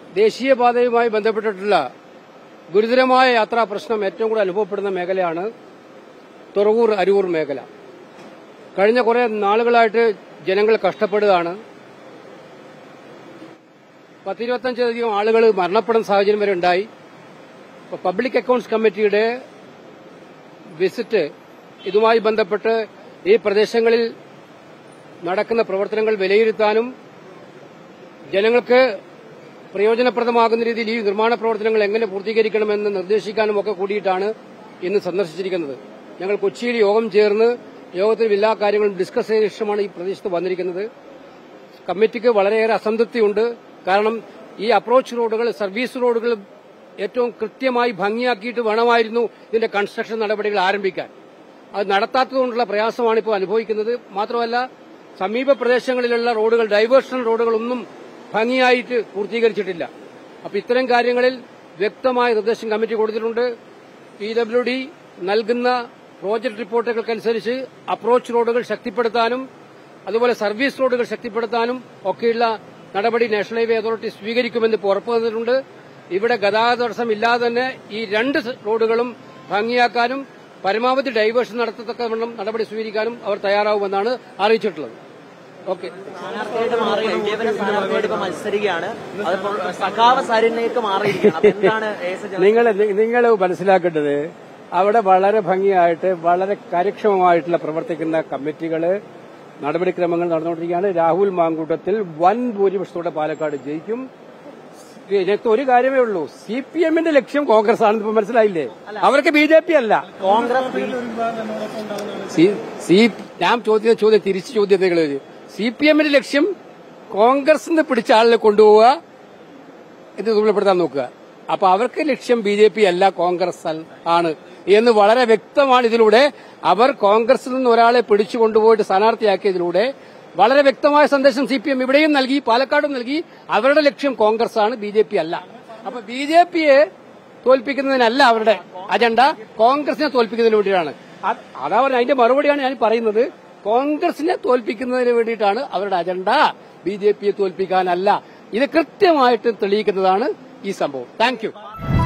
ദേശീയപാതയുമായി ബന്ധപ്പെട്ടിട്ടുള്ള ഗുരുതരമായ യാത്രാ പ്രശ്നം ഏറ്റവും കൂടുതൽ അനുഭവപ്പെടുന്ന മേഖലയാണ് തുറവൂർ അരൂർ മേഖല കഴിഞ്ഞ കുറെ നാളുകളായിട്ട് ജനങ്ങൾ കഷ്ടപ്പെടുകയാണ് പത്തിരുപത്തഞ്ചിലധികം ആളുകൾ മരണപ്പെടുന്ന സാഹചര്യം വരെ ഉണ്ടായി ഇപ്പൊ പബ്ലിക് അക്കൌണ്ട്സ് കമ്മിറ്റിയുടെ വിസിറ്റ് ഇതുമായി ബന്ധപ്പെട്ട് ഈ പ്രദേശങ്ങളിൽ നടക്കുന്ന പ്രവർത്തനങ്ങൾ വിലയിരുത്താനും ജനങ്ങൾക്ക് പ്രയോജനപ്രദമാകുന്ന രീതിയിൽ ഈ നിർമ്മാണ പ്രവർത്തനങ്ങൾ എങ്ങനെ പൂർത്തീകരിക്കണമെന്ന് നിർദ്ദേശിക്കാനും ഒക്കെ കൂടിയിട്ടാണ് ഇന്ന് സന്ദർശിച്ചിരിക്കുന്നത് ഞങ്ങൾ കൊച്ചിയിൽ യോഗം ചേർന്ന് യോഗത്തിൽ എല്ലാ കാര്യങ്ങളും ഡിസ്കസ് ചെയ്ത ശേഷമാണ് ഈ പ്രദേശത്ത് വന്നിരിക്കുന്നത് കമ്മിറ്റിക്ക് വളരെയേറെ അസംതൃപ്തിയുണ്ട് കാരണം ഈ അപ്രോച്ച് റോഡുകൾ സർവീസ് റോഡുകൾ ഏറ്റവും കൃത്യമായി ഭംഗിയാക്കിയിട്ട് വേണമായിരുന്നു ഇതിന്റെ കൺസ്ട്രക്ഷൻ നടപടികൾ ആരംഭിക്കാൻ അത് നടത്താത്തതുകൊണ്ടുള്ള പ്രയാസമാണ് ഇപ്പോൾ അനുഭവിക്കുന്നത് മാത്രമല്ല സമീപ പ്രദേശങ്ങളിലുള്ള റോഡുകൾ ഡൈവേർഷൻ റോഡുകളൊന്നും ഭംഗിയായിട്ട് പൂർത്തീകരിച്ചിട്ടില്ല അപ്പൊ ഇത്തരം കാര്യങ്ങളിൽ വ്യക്തമായ നിർദ്ദേശം കമ്മിറ്റി കൊടുത്തിട്ടുണ്ട് പി ഡബ്ല്യു ഡി നൽകുന്ന പ്രോജക്ട് റിപ്പോർട്ടുകൾക്കനുസരിച്ച് അപ്രോച്ച് റോഡുകൾ ശക്തിപ്പെടുത്താനും അതുപോലെ സർവീസ് റോഡുകൾ ശക്തിപ്പെടുത്താനും ഒക്കെയുള്ള നടപടി നാഷണൽ ഹൈവേ അതോറിറ്റി സ്വീകരിക്കുമെന്ന് ഇപ്പോൾ ഉറപ്പു തന്നിട്ടുണ്ട് ഇവിടെ ഗതാഗത തടസ്സം ഇല്ലാതെ തന്നെ ഈ രണ്ട് റോഡുകളും ഭംഗിയാക്കാനും പരമാവധി ഡൈവേർഷൻ നടത്തത്തക്കവണ്ണം നടപടി സ്വീകരിക്കാനും അവർ തയ്യാറാവുമെന്നാണ് അറിയിച്ചിട്ടുള്ളത് ഓക്കെ സ്ഥാനാർത്ഥിയായിട്ട് മാറി എൽ ഡി എഫിന്റെ സ്ഥാനാർത്ഥിയായിട്ട് ഇപ്പൊ മത്സരിക്കുകയാണ് അതിപ്പോൾ സഖാവ് സരിനിലേക്ക് മാറിയിരിക്കുകയാണ് അപ്പൊ എന്താണ് എസ് ജോസഫ് നിങ്ങൾ നിങ്ങൾ മനസ്സിലാക്കേണ്ടത് അവിടെ വളരെ ഭംഗിയായിട്ട് വളരെ കാര്യക്ഷമമായിട്ടുള്ള പ്രവർത്തിക്കുന്ന കമ്മിറ്റികള് നടപടിക്രമങ്ങൾ നടന്നുകൊണ്ടിരിക്കുകയാണ് രാഹുൽ മാങ്കൂട്ടത്തിൽ വൻ ഭൂരിപക്ഷത്തോടെ പാലക്കാട് ജയിക്കും ഇതിനകത്ത് ഒരു കാര്യമേ ഉള്ളൂ സി പി എമ്മിന്റെ ലക്ഷ്യം കോൺഗ്രസ് ആണെന്ന് ഇപ്പൊ മനസ്സിലായില്ലേ അവർക്ക് ബി ജെ പി അല്ല കോൺഗ്രസ് ബി സി- സി ഞാൻ ചോദ്യ ചോദ്യം തിരിച്ചു ചോദ്യതകൾ സി പി എമ്മിന്റെ ലക്ഷ്യം കോൺഗ്രസിന് പിടിച്ച ആളിനെ കൊണ്ടുപോവുക ഇത് ദുർബലപ്പെടുത്താൻ നോക്കുക അപ്പൊ അവർക്ക് ലക്ഷ്യം ബി ജെ പി അല്ല കോൺഗ്രസ് അൽ- ആണ് എന്ന് വളരെ വ്യക്തമാണ് ഇതിലൂടെ അവർ കോൺഗ്രസിൽ നിന്ന് ഒരാളെ പിടിച്ചു കൊണ്ടുപോയിട്ട് സ്ഥാനാർത്ഥിയാക്കിയതിലൂടെ വളരെ വ്യക്തമായ സന്ദേശം സി പി എം ഇവിടെയും നൽകി പാലക്കാടും നൽകി അവരുടെ ലക്ഷ്യം കോൺഗ്രസ് ആണ് ബി ജെ പി അല്ല അപ്പൊ ബി ജെ പിയെ തോൽപ്പിക്കുന്നതിനല്ല അവരുടെ അജണ്ട കോൺഗ്രസിനെ തോൽപ്പിക്കുന്നതിന് വേണ്ടിയിട്ടാണ് അത് അതാ പറഞ്ഞ അതിന്റെ മറുപടിയാണ് ഞാൻ പറയുന്നത് കോൺഗ്രസിനെ തോൽപ്പിക്കുന്നതിന് വേണ്ടിയിട്ടാണ് അവരുടെ അജണ്ട ബി ജെ പിയെ തോൽപ്പിക്കാനല്ല ഇത് കൃത്യമായിട്ട് തെളിയിക്കുന്നതാണ് ഈ സംഭവം താങ്ക് യു